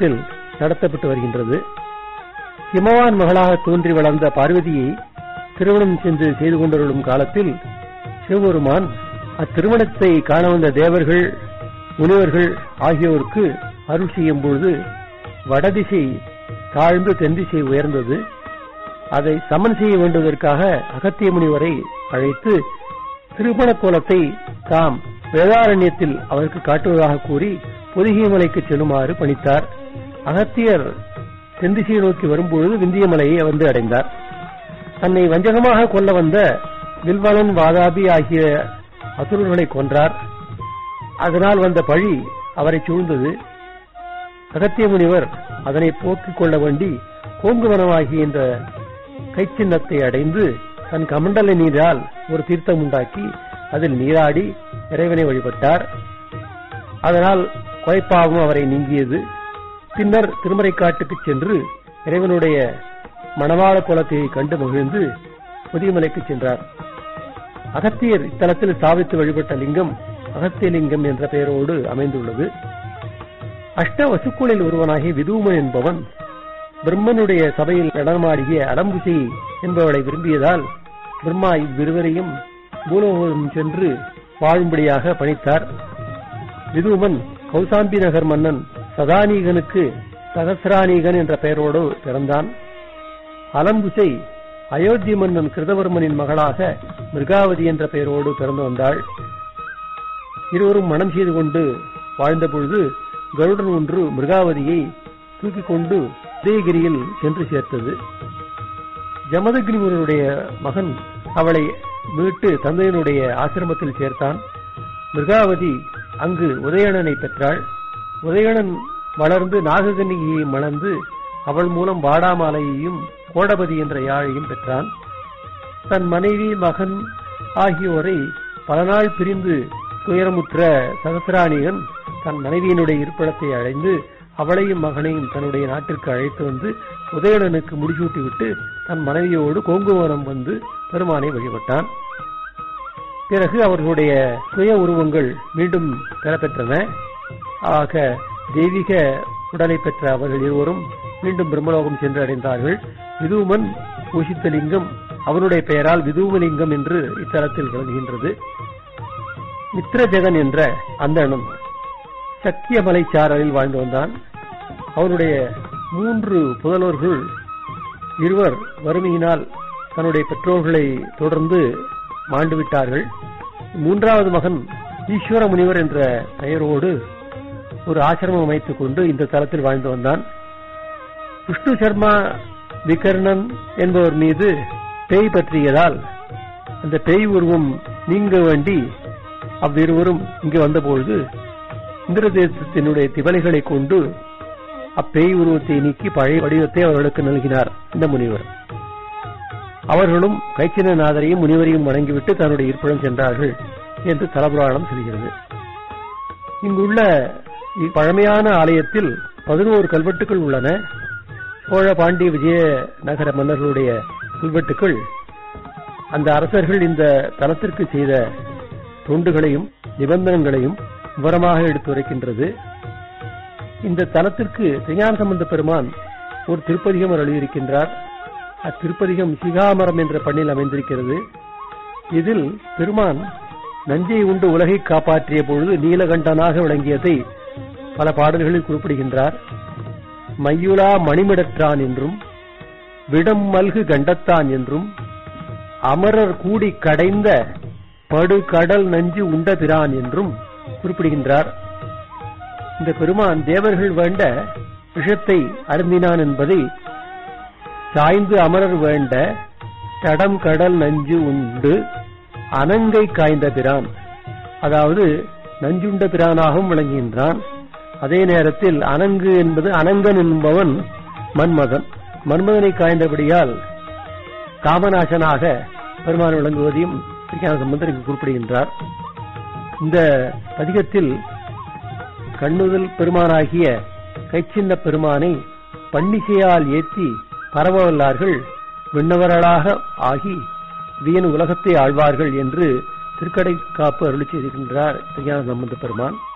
காலத்தில் நடத்தப்பட்டு வருகின்றது ஹிமவான் மகளாக தோன்றி வளர்ந்த பார்வதியை திருமணம் சென்று செய்து கொண்டிருக்கும் காலத்தில் சிவபெருமான் அத்திருமணத்தை காண வந்த தேவர்கள் முனிவர்கள் ஆகியோருக்கு அருள் செய்யும் பொழுது வடதிசை தாழ்ந்து தென்திசை உயர்ந்தது அதை சமன் செய்ய வேண்டுவதற்காக அகத்திய முனிவரை அழைத்து திருமண கோலத்தை தாம் வேதாரண்யத்தில் அவருக்கு காட்டுவதாக கூறி பொதிகை மலைக்கு செல்லுமாறு பணித்தார் அகத்தியர் தென்திசையை நோக்கி வரும்பொழுது விந்திய மலையை வந்து அடைந்தார் தன்னை வஞ்சகமாக கொல்ல வந்த வில்வலன் வாதாபி ஆகிய அசுரர்களை கொன்றார் அதனால் வந்த பழி அவரை சூழ்ந்தது அகத்திய முனிவர் அதனை போக்கிக் கொள்ள வேண்டி கோங்குவனமாகிய இந்த கைச்சின்னத்தை அடைந்து தன் கமண்டல நீரால் ஒரு தீர்த்தம் உண்டாக்கி அதில் நீராடி இறைவனை வழிபட்டார் அதனால் கொலைப்பாவும் அவரை நீங்கியது பின்னர் திருமறைக்காட்டுக்கு சென்று இறைவனுடைய மணவாள குலத்தை கண்டு மகிழ்ந்து புதியமலைக்கு சென்றார் அகத்தியர் இத்தலத்தில் ஸ்தாபித்து வழிபட்ட லிங்கம் அகத்திய லிங்கம் என்ற பெயரோடு அமைந்துள்ளது அஷ்ட வசுக்களில் ஒருவனாகிய விதூமன் என்பவன் பிரம்மனுடைய சபையில் நடனமாடிய அலம்புசி என்பவளை விரும்பியதால் பிரம்மா இவ்விருவரையும் பூலோகம் சென்று வாழும்படியாக பணித்தார் விதூமன் கௌசாம்பி நகர் மன்னன் சதானீகனுக்கு சகசிரானீகன் என்ற பெயரோடு பிறந்தான் அலம்புசை அயோத்தி மன்னன் கிருதவர்மனின் மகளாக மிருகாவதி என்ற பெயரோடு பிறந்து வந்தாள் இருவரும் மனம் செய்து கொண்டு வாழ்ந்த பொழுது கருடன் ஒன்று மிருகாவதியை தூக்கிக் கொண்டு உதயகிரியில் சென்று சேர்த்தது ஜமதகிரி முனிவருடைய மகன் அவளை மீட்டு தந்தையனுடைய ஆசிரமத்தில் சேர்த்தான் மிருகாவதி அங்கு உதயணனை பெற்றாள் உதயணன் வளர்ந்து நாககன்னிகையை மணந்து அவள் மூலம் வாடாமாலையையும் கோடபதி என்ற யாழையும் பெற்றான் தன் மனைவி மகன் ஆகியோரை பல நாள் பிரிந்து துயரமுற்ற சகசிராணிகன் தன் மனைவியினுடைய இருப்பிடத்தை அடைந்து அவளையும் மகனையும் தன்னுடைய நாட்டிற்கு அழைத்து வந்து உதயணனுக்கு முடிசூட்டிவிட்டு தன் மனைவியோடு கோங்குவனம் வந்து பெருமானை வழிபட்டான் பிறகு அவர்களுடைய சுய உருவங்கள் மீண்டும் பெறப்பெற்றன ஆக தெய்வீக உடலை பெற்ற அவர்கள் இருவரும் மீண்டும் பிரம்மலோகம் சென்று அடைந்தார்கள் விதுமன் பூஷித்த லிங்கம் அவனுடைய பெயரால் விதுமலிங்கம் என்று இத்தலத்தில் விளங்குகின்றது மித்ரஜெகன் என்ற அந்தணன் சக்கிய மலைச்சாரலில் வாழ்ந்து வந்தான் அவனுடைய மூன்று புதல்வர்கள் இருவர் வறுமையினால் தன்னுடைய பெற்றோர்களை தொடர்ந்து மாண்டு விட்டார்கள் மூன்றாவது மகன் ஈஸ்வர முனிவர் என்ற பெயரோடு ஒரு ஆசிரமம் அமைத்துக் கொண்டு இந்த தலத்தில் வாழ்ந்து வந்தான் விஷ்ணு சர்மா விகர்ணன் என்பவர் மீது பேய் பற்றியதால் அந்த பேய் உருவம் நீங்க வேண்டி அவ்விருவரும் இங்கு வந்தபொழுது இந்திரதேசத்தினுடைய திவலைகளை கொண்டு அப்பேய் உருவத்தை நீக்கி பழைய வடிவத்தை அவர்களுக்கு நல்கினார் இந்த முனிவர் அவர்களும் கைச்சினநாதரையும் முனிவரையும் வணங்கிவிட்டு தன்னுடைய இருப்பிடம் சென்றார்கள் என்று தலபுராணம் சொல்கிறது இங்குள்ள இப்பழமையான ஆலயத்தில் பதினோரு கல்வெட்டுகள் உள்ளன சோழ பாண்டிய விஜய நகர மன்னர்களுடைய கல்வெட்டுகள் அந்த அரசர்கள் இந்த தலத்திற்கு செய்த தொண்டுகளையும் நிபந்தனங்களையும் விவரமாக எடுத்துரைக்கின்றது இந்த தலத்திற்கு திருஞான சம்பந்த பெருமான் ஒரு திருப்பதிகம் எழுதியிருக்கின்றார் அத்திருப்பதிகம் சிகாமரம் என்ற பண்ணில் அமைந்திருக்கிறது இதில் பெருமான் நஞ்சை உண்டு உலகை காப்பாற்றிய பொழுது நீலகண்டனாக விளங்கியதை பல பாடல்களில் குறிப்பிடுகின்றார் மையுலா மணிமிடற்றான் என்றும் விடம் மல்கு கண்டத்தான் என்றும் அமரர் கூடி கடைந்த படுகடல் நஞ்சு உண்ட பிரான் என்றும் குறிப்பிடுகின்றார் இந்த பெருமான் தேவர்கள் வேண்ட விஷத்தை அருந்தினான் என்பதை சாய்ந்து அமரர் வேண்ட தடம் கடல் நஞ்சு உண்டு அனங்கை காய்ந்த பிரான் அதாவது நஞ்சுண்ட பிரானாகவும் விளங்குகின்றான் அதே நேரத்தில் அனங்கு என்பது அனங்கன் என்பவன் மன்மதன் மன்மதனை காய்ந்தபடியால் காமநாசனாக பெருமான் விளங்குவதையும் ஸ்ரீகான சம்பந்தர் இங்கு குறிப்பிடுகின்றார் இந்த பதிகத்தில் கண்ணுதல் பெருமானாகிய கைச்சின்ன பெருமானை பன்னிசையால் ஏற்றி பரவவல்லார்கள் விண்ணவர்களாக ஆகி வியன் உலகத்தை ஆழ்வார்கள் என்று திருக்கடை காப்பு அருளி செய்திருக்கின்றார் ஸ்ரீகான சம்பந்த பெருமான்